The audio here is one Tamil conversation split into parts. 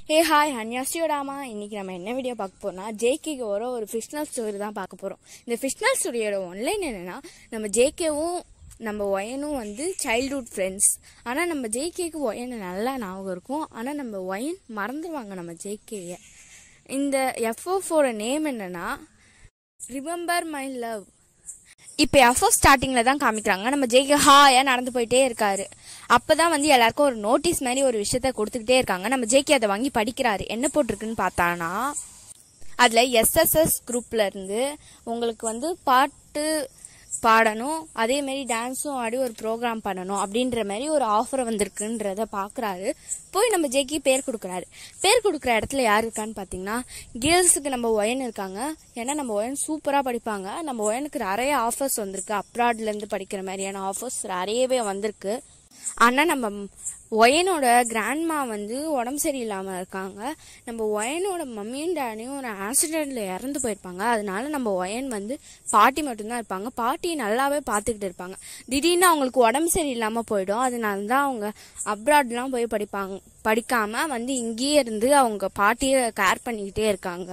ஹே ஹாய் அன்யாசியோடாமா இன்னைக்கு நம்ம என்ன வீடியோ பார்க்க போறோம்னா ஜேகேக்கு வர ஒரு ஃபிஷ்னல் ஸ்டோரி தான் பார்க்க போறோம் இந்த ஃபிஷ்னல் ஸ்டோரியோட ஒன்லைன் என்னன்னா நம்ம ஜேகேவும் நம்ம ஒயனும் வந்து சைல்ட்ஹுட் ஃப்ரெண்ட்ஸ் ஆனால் நம்ம ஜேகேக்கு ஒயன் நல்லா ஞாபகம் இருக்கும் ஆனால் நம்ம ஒயன் மறந்துடுவாங்க நம்ம ஜேகேயை இந்த எஃப்ஓஃபோட நேம் என்னன்னா ரிமெம்பர் மை லவ் இப்போ எஃப்ஓ ஸ்டார்டிங்கில் தான் காமிக்கிறாங்க நம்ம ஜெய்கே ஹாயா நடந்து போயிட்டே இருக்காரு அப்பதான் வந்து எல்லாருக்கும் ஒரு நோட்டீஸ் மாதிரி ஒரு விஷயத்த கொடுத்துக்கிட்டே இருக்காங்க நம்ம ஜேகே அதை வாங்கி படிக்கிறாரு என்ன போட்டிருக்குன்னு பார்த்தானா அதில் எஸ்எஸ்எஸ் குரூப்ல இருந்து உங்களுக்கு வந்து பாட்டு பாடணும் அதே மாதிரி டான்ஸும் ஆடி ஒரு ப்ரோக்ராம் பண்ணணும் அப்படின்ற மாதிரி ஒரு ஆஃபர் வந்திருக்குன்றத பார்க்குறாரு போய் நம்ம ஜேக்கி பேர் கொடுக்குறாரு பேர் கொடுக்குற இடத்துல யார் இருக்கான்னு பார்த்தீங்கன்னா கேர்ள்ஸுக்கு நம்ம ஒயன் இருக்காங்க ஏன்னா நம்ம ஒயன் சூப்பராக படிப்பாங்க நம்ம ஒயனுக்கு நிறைய ஆஃபர்ஸ் வந்திருக்கு அப்ராட்லேருந்து படிக்கிற மாதிரியான ஆஃபர்ஸ் நிறையவே வந்திருக்கு ஆனால் நம்ம ஒயனோட கிராண்ட்மா வந்து உடம்பு சரியில்லாமல் இருக்காங்க நம்ம ஒயனோட மம்மியும் டேடியும் ஒரு ஆக்சிடெண்ட்ல இறந்து போயிருப்பாங்க அதனால நம்ம ஒயன் வந்து பாட்டி மட்டும்தான் இருப்பாங்க பாட்டி நல்லாவே பார்த்துக்கிட்டு இருப்பாங்க திடீர்னு அவங்களுக்கு உடம்பு சரியில்லாமல் போயிடும் அதனால தான் அவங்க அப்ராட்லாம் போய் படிப்பாங்க படிக்காம வந்து இங்கேயே இருந்து அவங்க பாட்டியை கேர் பண்ணிக்கிட்டே இருக்காங்க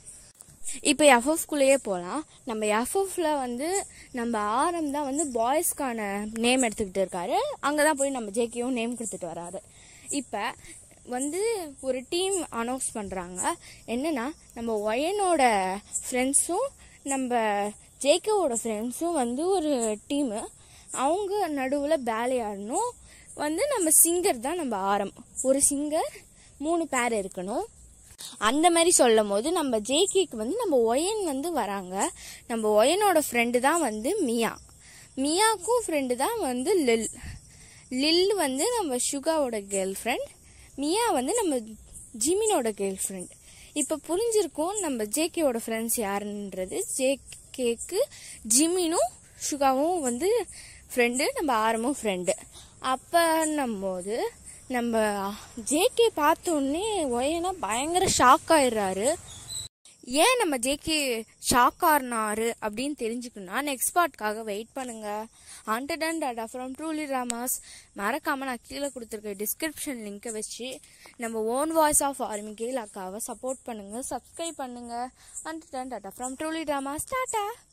இப்போ எஃப்எஃப்குள்ளேயே போகலாம் நம்ம எஃப்எஃப்ல வந்து நம்ம ஆரம் தான் வந்து பாய்ஸ்க்கான நேம் எடுத்துக்கிட்டு இருக்காரு அங்கே தான் போய் நம்ம ஜேகேவும் நேம் கொடுத்துட்டு வராரு இப்போ வந்து ஒரு டீம் அனௌன்ஸ் பண்ணுறாங்க என்னன்னா நம்ம ஒயனோட ஃப்ரெண்ட்ஸும் நம்ம ஜேகேவோட ஃப்ரெண்ட்ஸும் வந்து ஒரு டீமு அவங்க நடுவில் பேலே ஆடணும் வந்து நம்ம சிங்கர் தான் நம்ம ஆரம் ஒரு சிங்கர் மூணு பேர் இருக்கணும் அந்த மாதிரி சொல்லும் போது நம்ம ஜேகேக்கு வந்து நம்ம ஒயன் வந்து வராங்க நம்ம ஒயனோட ஃப்ரெண்டு தான் வந்து மியா மியாக்கும் ஃப்ரெண்டு தான் வந்து லில் லில் வந்து நம்ம சுகாவோட கேர்ள் ஃப்ரெண்ட் மியா வந்து நம்ம ஜிமினோட கேர்ள் ஃப்ரெண்ட் இப்போ புரிஞ்சிருக்கும் நம்ம ஜேகேவோட ஃப்ரெண்ட்ஸ் யாருன்றது ஜேகேக்கு ஜிமினும் சுகாவும் வந்து ஃப்ரெண்டு நம்ம ஆரமும் ஃப்ரெண்டு அப்பன்னும் போது நம்ம ஜேகே பார்த்தோன்னே ஒயனா பயங்கர ஷாக் ஆயிடுறாரு ஏன் நம்ம ஜேகே ஷாக் ஆறினாரு அப்படின்னு தெரிஞ்சுக்கணும்னா நெக்ஸ்ட் பார்ட்காக வெயிட் பண்ணுங்க hundred and tata from truly Rama's மறக்காம நான் கீழே கொடுத்துருக்க டிஸ்கிரிப்ஷன் லிங்கை வச்சு நம்ம own voice of army girl அக்காவை சப்போர்ட் பண்ணுங்க சப்ஸ்கிரைப் பண்ணுங்க hundred and tata from truly Rama's tata